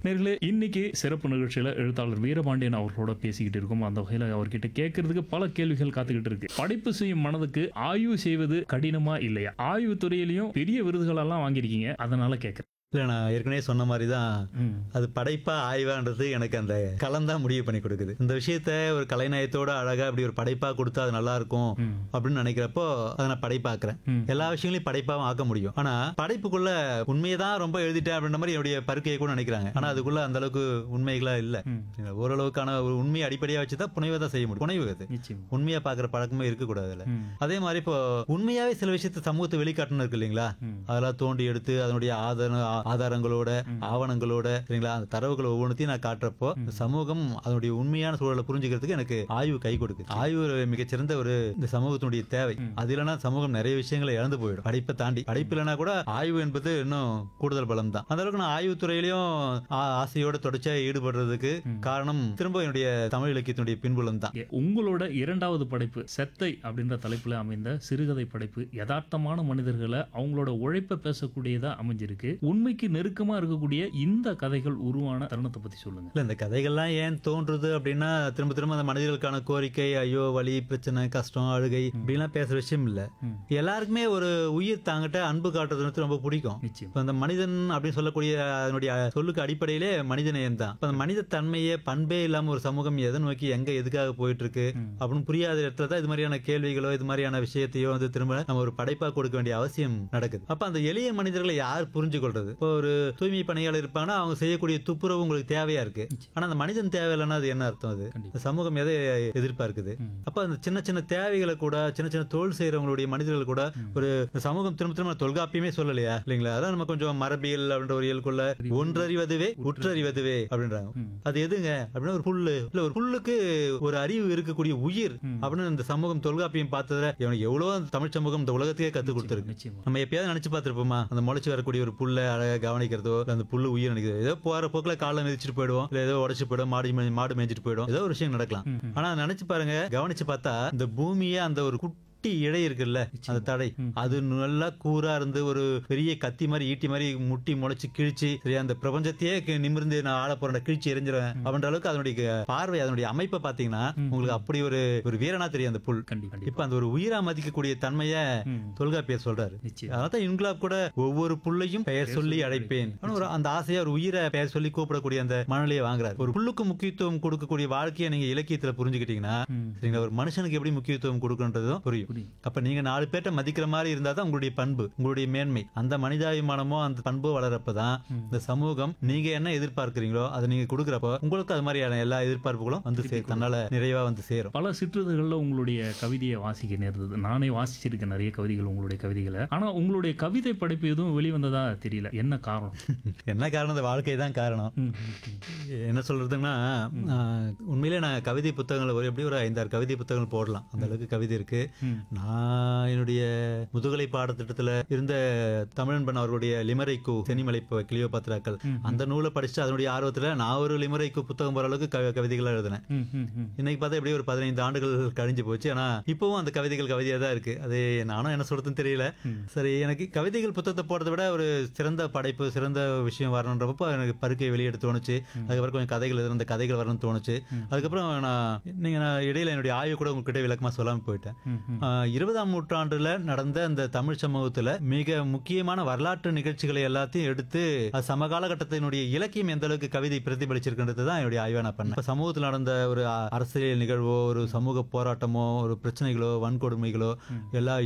நேர்களே இன்னைக்கு சிறப்பு நிகழ்ச்சியில எழுத்தாளர் வீரபாண்டியன் அவர்களோட பேசிக்கிட்டு இருக்கோம் அந்த வகையில அவர்கிட்ட கேட்கறதுக்கு பல கேள்விகள் காத்துக்கிட்டு இருக்கு படிப்பு செய்யும் மனதுக்கு ஆய்வு செய்வது கடினமா இல்லையா ஆய்வு துறையிலையும் பெரிய விருதுகள் எல்லாம் வாங்கியிருக்கீங்க அதனால கேட்கறேன் இல்லை நான் ஏற்கனவே சொன்ன மாதிரி தான் ம். அது படைப்பா ஆய்வான்றது எனக்கு அந்த களம் தான் முடிவு பண்ணி கொடுக்குது இந்த விஷயத்த ஒரு கலைநயத்தோட அழகா இப்படி ஒரு படைப்பா கொடுத்தா அது நல்லா இருக்கும் ம். அப்படின்னு நினைக்கிறப்போ அதை நான் படைப்பாக்குறேன் ம். எல்லா விஷயங்களையும் படைப்பாவும் ஆக்க முடியும் ஆனா படைப்புக்குள்ள உண்மையை தான் ரொம்ப எழுதிட்டேன் அப்படின்ற மாதிரி என்னுடைய பருக்கையை கூட நினைக்கிறாங்க ஆனா அதுக்குள்ள அந்த அளவுக்கு உண்மைகளா இல்ல ம். ஓரளவுக்கான ஒரு உண்மையை அடிப்படையா வச்சு தான் புனைவை தான் செய்ய முடியும் புனைவு அது நிச்சயம் உண்மையா பாக்குற பழக்கமே இருக்கக்கூடாது அதுல ம். அதே மாதிரி இப்போ உண்மையாவே சில விஷயத்த சமூகத்தை வெளிக்காட்டணும் இருக்கு இல்லைங்களா ம். அதெல்லாம் தோண்டி எடுத்து அதனுடைய ஆதார ஆதாரங்களோட ஆவணங்களோட சரிங்களா அந்த தரவுகள் ஒவ்வொன்றத்தையும் நான் காட்டுறப்போ இந்த சமூகம் அதனுடைய உண்மையான சூழலை புரிஞ்சுக்கிறதுக்கு எனக்கு ஆய்வு கை கொடுக்குது ஆய்வு ஒரு மிகச்சிறந்த ஒரு இந்த சமூகத்தினுடைய தேவை அது இல்லைன்னா சமூகம் நிறைய விஷயங்களை இழந்து போயிடும் படிப்பை தாண்டி படிப்பு இல்லைன்னா கூட ஆய்வு என்பது இன்னும் கூடுதல் பலம் தான் அந்த அளவுக்கு நான் ஆய்வு துறையிலையும் ஆ- ஆசையோட தொடர்ச்சியா ஈடுபடுறதுக்கு காரணம் திரும்ப என்னுடைய தமிழ் இலக்கியத்தினுடைய பின்புலம் தான் எ- உங்களோட இரண்டாவது படைப்பு செத்தை அப்படின்ற தலைப்புல அமைந்த சிறுகதை படைப்பு யதார்த்தமான மனிதர்களை அவங்களோட உழைப்பை பேசக்கூடியதா அமைஞ்சிருக்கு உண்மைக்கு நெருக்கமா இருக்கக்கூடிய இந்த கதைகள் உருவான தருணத்தை பத்தி சொல்லுங்க இல்ல இந்த கதைகள்லாம் ஏன் தோன்றுது அப்படின்னா திரும்ப திரும்ப அந்த மனிதர்களுக்கான கோரிக்கை ஐயோ வலி பிரச்சனை கஷ்டம் அழுகை இப்படிலாம் பேசுற விஷயம் இல்ல ம். எல்லாருக்குமே ஒரு உயிர் தாங்கிட்ட அன்பு காட்டுறது ரொம்ப பிடிக்கும் நிச்சயம் இப்ப அந்த மனிதன் அப்படின்னு சொல்லக்கூடிய அதனுடைய சொல்லுக்கு அடிப்படையிலே மனிதநேயம் தான் இப்ப அந்த மனித தன்மையே பண்பே இல்லாம ஒரு சமூகம் எதை நோக்கி எங்க எதுக்காக போயிட்டு இருக்கு அப்படின்னு புரியாத இடத்துல தான் இது மாதிரியான கேள்விகளோ இது மாதிரியான விஷயத்தையோ வந்து திரும்ப நம்ம ஒரு படைப்பா கொடுக்க வேண்டிய அவசியம் நடக்குது அப்ப அந்த எளிய மனிதர்களை யார் புரிஞ்சு கொள்றது இப்போ ஒரு தூய்மை பணியாளர் இருப்பாங்கன்னா அவங்க செய்யக்கூடிய துப்புரவு உங்களுக்கு தேவையா இருக்கு ஆனா அந்த மனிதன் தேவையில்லைன்னா அது என்ன அர்த்தம் அது கண்டிப்பா. இந்த சமூகம் எதை எதிர்பார்க்குது ம். அப்ப அந்த சின்ன சின்ன தேவைகளை கூட சின்ன சின்ன தொழில் செய்யறவங்களுடைய மனிதர்கள் கூட ஒரு இந்த சமூகம் திரும்ப திரும்ப தொல்காப்பியமே சொல்லலையா இல்லைங்களா அதான் நம்ம கொஞ்சம் மரபியல் அப்படின்ற ஒரு இயல்குள்ள ஒன்றறிவதுவே உற்றறிவதுவே அப்படின்றாங்க ம். அது எதுங்க அப்படின்னா ஒரு புல்லு இல்ல ஒரு புல்லுக்கு ஒரு அறிவு இருக்கக்கூடிய உயிர் அப்படின்னு இந்த சமூகம் தொல்காப்பியம் பார்த்ததுல இவனுக்கு எவ்வளவு அந்த தமிழ் சமூகம் இந்த உலகத்தையே கத்து கொடுத்துருக்கு நிச்சயமா நம்ம எப்பயாவது நினைச்சு பார்த்திருப்போமா அந்த முளைச்சு வரக்கூடிய ஒரு புல்லை அழகா கவனிக்கிறதோ இல்ல அந்த புல்லு உயிர் நினைக்கிறது ஏதோ போற போக்குல காலை மிதிச்சிட்டு போயிடுவோம் இல்ல ஏதோ உடச்சு போயிடும் மாடு மே- மாடு மேய்ஞ்சிட்டு போயிடும் ஏதோ ஒரு விஷயம் நடக்கலாம் ஆனா நினைச்சு பாருங்க கவனிச்சு பார்த்தா இந்த பூமியே அந்த ஒரு குட்டி இழை இருக்குல்ல அந்த தடை அது நல்லா கூரா இருந்து ஒரு பெரிய கத்தி மாதிரி ஈட்டி மாதிரி முட்டி முளைச்சு கிழிச்சு சரி அந்த பிரபஞ்சத்தையே கி- நிமிர்ந்து நான் ஆள போறேன் கிழிச்சு எரிஞ்சிருவேன் அப்படின்ற அளவுக்கு அதனுடைய பார்வை அதனுடைய அமைப்பை பாத்தீங்கன்னா உங்களுக்கு அப்படி ஒரு ஒரு வீரனா தெரியும் அந்த புல் கண்டிப்பா இப்ப அந்த ஒரு உயிரா மதிக்கக்கூடிய தன்மைய ம். தொல்காப்பியர் சொல்றாரு நிச்சயம் அதான் இன்குலாப் கூட ஒவ்வொரு புல்லையும் பெயர் சொல்லி அழைப்பேன் ஆனா ஒரு அந்த ஆசையா ஒரு உயிரை பெயர் சொல்லி கூப்பிடக்கூடிய அந்த மனநிலையை வாங்குறாரு ஒரு புல்லுக்கு முக்கியத்துவம் கொடுக்கக்கூடிய வாழ்க்கையை நீங்க இலக்கியத்துல புரிஞ்சுக்கிட்டீங்கன்னா ம். சரிங்களா ஒரு மனுஷனுக்கு எப்படி முக்கியத்துவம் கொடுக்கன்றதும் புரியும் புரியும். அப்ப நீங்க நாலு பேர்ட்ட மதிக்கிற மாதிரி இருந்தா தான் உங்களுடைய பண்பு உங்களுடைய மேன்மை அந்த மனிதாபிமானமோ அந்த பண்போ வளரப்பதான் இந்த சமூகம் நீங்க என்ன எதிர்பார்க்கிறீங்களோ அதை நீங்க கொடுக்குறப்போ உங்களுக்கு அது மாதிரியான எல்லா எதிர்பார்ப்புகளும் வந்து சே- தன்னால நிறைவா வந்து சேரும் பல சிற்றுதல்களில் உங்களுடைய கவிதையை வாசிக்க நேர்ந்தது நானே வாசிச்சிருக்கேன் நிறைய கவிதைகள் உங்களுடைய கவிதைகளை ஆனா உங்களுடைய கவிதை படைப்பு எதுவும் வெளிவந்ததா தெரியல என்ன காரணம் என்ன காரணம் இந்த வாழ்க்கை தான் காரணம் ம், ம், ம். என்ன சொல்றதுன்னா ஆஹ், உண்மையிலே நான் கவிதை புத்தகங்கள் ஒரு எப்படி ஒரு ஐந்தாறு கவிதை புத்தகங்கள் போடலாம் அந்த அளவுக்கு கவிதை இருக்கு ம். நான் என்னுடைய முதுகலை பாடத்திட்டத்துல இருந்த தமிழன்பன் அவர்களுடைய லிமரைக்கு செனிமலைப்பு கிளியோ பத்ராக்கள் அந்த நூலை படிச்சு அதனுடைய ஆர்வத்துல நான் ஒரு லிமரைக்கு புத்தகம் போற அளவுக்கு க- கவிதைகளை எழுதினேன் ம், ம், ம். இன்னைக்கு பார்த்தா எப்படியும் ஒரு பதினைந்து ஆண்டுகள் கழிஞ்சு போச்சு ஆனா இப்பவும் அந்த கவிதைகள் கவிதையா தான் இருக்கு அது நானும் என்ன சொல்றதுன்னு தெரியல சரி எனக்கு கவிதைகள் புத்தகத்தை போடுறதை விட ஒரு சிறந்த படைப்பு சிறந்த விஷயம் வரணுன்றப்போ எனக்கு பருக்கை வெளியெடுத்து தோணுச்சு அதுக்கப்புறம் கொஞ்சம் கதைகள் எழுதுன அந்த கதைகள் வரணும்னு தோணுச்சு அதுக்கப்புறம் நான் நீங்க நான் இடையில என்னுடைய ஆய்வு கூட உங்ககிட்ட விளக்கமா சொல்லாம போயிட்டேன் ம், ம். ஆஹ் இருபதாம் நூற்றாண்டுல நடந்த அந்த தமிழ் சமூகத்துல மிக முக்கியமான வரலாற்று நிகழ்ச்சிகளை எல்லாத்தையும் எடுத்து அது சமகால கட்டத்தினுடைய இலக்கியம் எந்த அளவுக்கு கவிதை பிரதிபலிச்சிருக்கின்றது தான் என்னுடைய ஆய்வா நான் பண்ணேன் இப்ப சமூகத்தில் நடந்த ஒரு அ- அரசியல் நிகழ்வோ ஒரு சமூக போராட்டமோ ஒரு பிரச்சனைகளோ வன்கொடுமைகளோ எல்லா